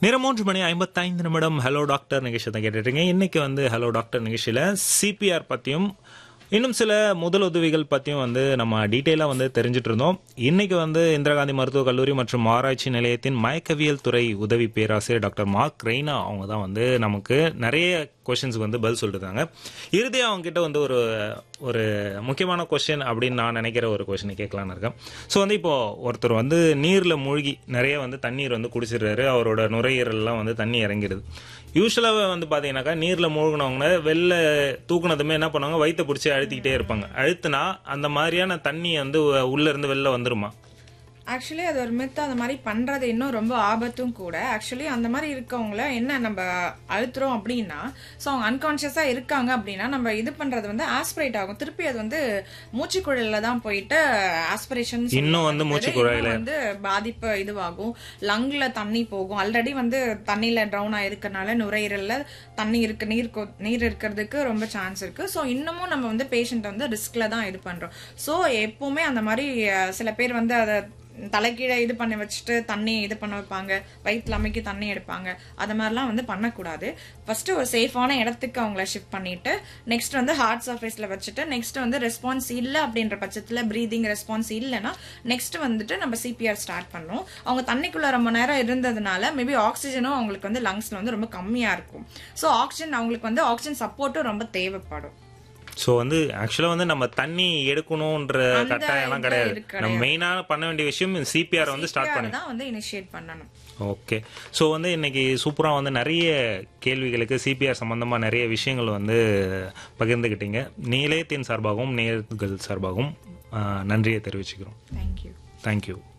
நேரம் மூன்று மணி ஐம்பத்தைந்து நிமிடம் ஹலோ டாக்டர் நிகழ்ச்சி தான் கேட்டுருக்கீங்க இன்னைக்கு வந்து ஹலோ டாக்டர் நிகழ்ச்சியில் சிபிஆர் பற்றியும் இன்னும் சில முதலுதவிகள் பற்றியும் வந்து நம்ம டீட்டெயிலாக வந்து தெரிஞ்சுட்டு இருந்தோம் இன்னைக்கு வந்து இந்திரா காந்தி மருத்துவக் கல்லூரி மற்றும் ஆராய்ச்சி நிலையத்தின் மயக்கவியல் துறை உதவி பேராசிரியர் டாக்டர் மார்க் ரெய்னா அவங்க தான் வந்து நமக்கு நிறைய கொஷின்ஸ்க்கு வந்து பதில் சொல்லிருக்காங்க இறுதியாக அவங்க கிட்ட வந்து ஒரு ஒரு முக்கியமான கொஸ்டின் அப்படின்னு நான் நினைக்கிற ஒரு கொஸ்டினை கேட்கலான்னு இருக்கேன் ஸோ வந்து இப்போ ஒருத்தர் வந்து நீரில் மூழ்கி நிறைய வந்து தண்ணீர் வந்து குடிச்சிடுறாரு அவரோட நுரையீரல்லாம் வந்து தண்ணி இறங்கிடுது யூஸ்வலாக வந்து பார்த்தீங்கன்னாக்கா நீரில் மூழ்கினவங்க வெளில தூக்குனதுமே என்ன பண்ணுவாங்க வயிற்ற பிடிச்சி அழுத்திக்கிட்டே இருப்பாங்க அழுத்துனா அந்த மாதிரியான தண்ணி வந்து உள்ள இருந்து வெளில வந்துருமா ஆக்சுவலி அது ஒரு மித்து அந்த மாதிரி பண்றது இன்னும் ரொம்ப ஆபத்தும் கூட ஆக்சுவலி அந்த மாதிரி இருக்கவங்கள என்ன நம்ம அழுத்துறோம் அப்படின்னா ஸோ அவங்க அன்கான்ஷியஸா இருக்காங்க அப்படின்னா நம்ம இது பண்றது வந்து ஆஸ்பிரேட் ஆகும் திருப்பி அது வந்து மூச்சுக்குழல்ல தான் போயிட்டு ஆஸ்பிரேஷன் இன்னும் வந்து மூச்சுக்குழாயில- வந்து பாதிப்பு இதுவாகும் லங்ல தண்ணி போகும் ஆல்ரெடி வந்து தண்ணியில ட்ரௌன் ஆயிருக்கனால நுரையீரல்ல தண்ணி இருக்கு நீர் கொ- நீர் இருக்கிறதுக்கு ரொம்ப சான்ஸ் இருக்கு ஸோ இன்னமும் நம்ம வந்து பேஷண்ட் வந்து ரிஸ்க்ல தான் இது பண்றோம் ஸோ எப்பவுமே அந்த மாதிரி அஹ், சில பேர் வந்து அதை தலைக்கீழ இது பண்ணி வச்சுட்டு தண்ணி இது பண்ண வைப்பாங்க வயிற்றுல அமைக்கி தண்ணி எடுப்பாங்க அது மாதிரிலாம் வந்து பண்ணக்கூடாது ஃபர்ஸ்ட் ஒரு சேஃபான இடத்துக்கு அவங்கள ஷிஃப்ட் பண்ணிட்டு நெக்ஸ்ட் வந்து ஹார்ட் சர்ஃபேஸ்ல வச்சுட்டு நெக்ஸ்ட் வந்து ரெஸ்பான்ஸ் இல்லை அப்படின்ற பட்சத்தில் ப்ரீதிங் ரெஸ்பான்ஸ் இல்லைன்னா நெக்ஸ்ட் வந்துட்டு நம்ம சிபிஆர் ஸ்டார்ட் பண்ணோம் அவங்க தண்ணிக்குள்ள ரொம்ப நேரம் இருந்ததுனால மேபி ஆக்சிஜனும் அவங்களுக்கு வந்து லங்ஸ்ல வந்து ரொம்ப கம்மியா இருக்கும் ஸோ ஆக்சிஜன் அவங்களுக்கு வந்து ஆக்சிஜன் சப்போர்ட்டும் ரொம்ப தேவைப்படும் ஸோ வந்து ஆக்சுவலாக வந்து நம்ம தண்ணி எடுக்கணுன்ற அந்த கட்டாயம்லாம் இது கிடையாது இருக்கு நம்ம மெயினாக பண்ண வேண்டிய விஷயம் சிபிஆர் வந்து ஸ்டார்ட் பண்ணு தான் வந்து இனிஷியேட் பண்ணணும் ஓகே ஸோ வந்து இன்னைக்கு சூப்பராக வந்து நிறைய கேள்விகளுக்கு சிபிஆர் சம்பந்தமாக நிறைய விஷயங்கள் வந்து பகிர்ந்துக்கிட்டீங்க நிலையத்தின் சார்பாகவும் நேர்கள் சார்பாகவும் ஆஹ், நன்றியை தெரிவிச்சுக்கிறோம் தேங்க்யூ தேங்க்யூ